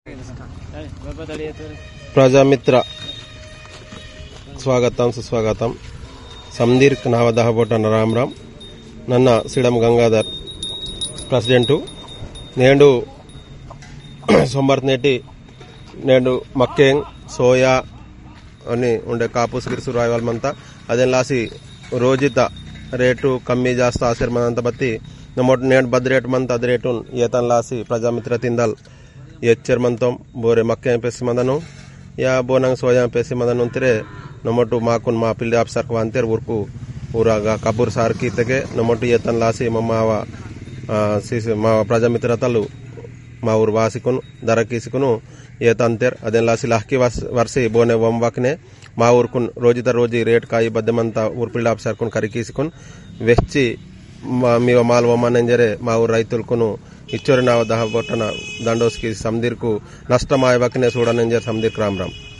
ಪ್ರಜಾಮಿತ್ರ ಸ್ವಾಗತಂ ಸುಸ್ವಾಗತಂ ಸಮದೀರ್ ನಾವದಹ ಬೋಟನ ರಾಮ್ ರಾಮ್ ನನ್ನ సిడం గంగాధర్ ప్రెసిడెంటు నేడు సోమవారం నేడు మక్కేంగ్ సోయా అని ఉండే కాపూస్ గిరుసు రాయవాళ్ళమంతా అదే లాసి రోజుత ರೇಟು ಕಮ್ಮಿ ಜಾಸ್ತಿ ಆಸಿರ್ಮಂತ ಬತ್ತಿ ನಮ್ಮ ನೇಟ್ ಬದ್ ರೇಟ್ ಮಂತ್ ಅದ್ ರೇಟು ಏತನ್ ಲಾಸಿ ಪ್ರಜಾಮಿತ್ರ ತಿಂದಲ್ ಎಚ್ಚರ್ ಮಂತಂ ಬೋರೆ ಮಕ್ಕೆ ಪೆಸಿ ಮಂದನು ಯಾ ಬೋನಂಗ್ ಸೋಯಾ ಪೆಸಿ ಮಂದನು ಅಂತಿರೆ ನಮ್ಮಟ್ಟು ಮಾಕುನ್ ಮಾ ಪಿಲ್ಡಿ ಆಫೀಸರ್ ಅಂತಿರ್ ಉರ್ಕು ಊರಾಗ ಕಬೂರ್ ಸಾರ್ಕಿ ತೆಗೆ ನಮ್ಮಟ್ಟು ಏತನ್ ಲಾಸಿ ಮಮ್ಮಾವ మా ప్రజామిత్ర తల్లు మా ఊరు వాసికును దరకీసుకును ఏతంతేర్ అదెన్ లాసి లహకి వర్సి బోనే వంవాక్నే మా ఊరుకున్ రోజుత రోజు రేట్ కాయి బద్దెమంతా ఊరు పిల్ల ఆఫీసర్కున్ కరికీసుకున్ వెచ్చి మా మీ మాల్ వమ్మనంజరే మా ఊరు రైతులకును ఇచ్చోరి నా దహ బొట్టన దండోస్కి సమదీర్కు నష్టమాయవకనే చూడనంజర్ సమదీర్కు రామ్ రామ్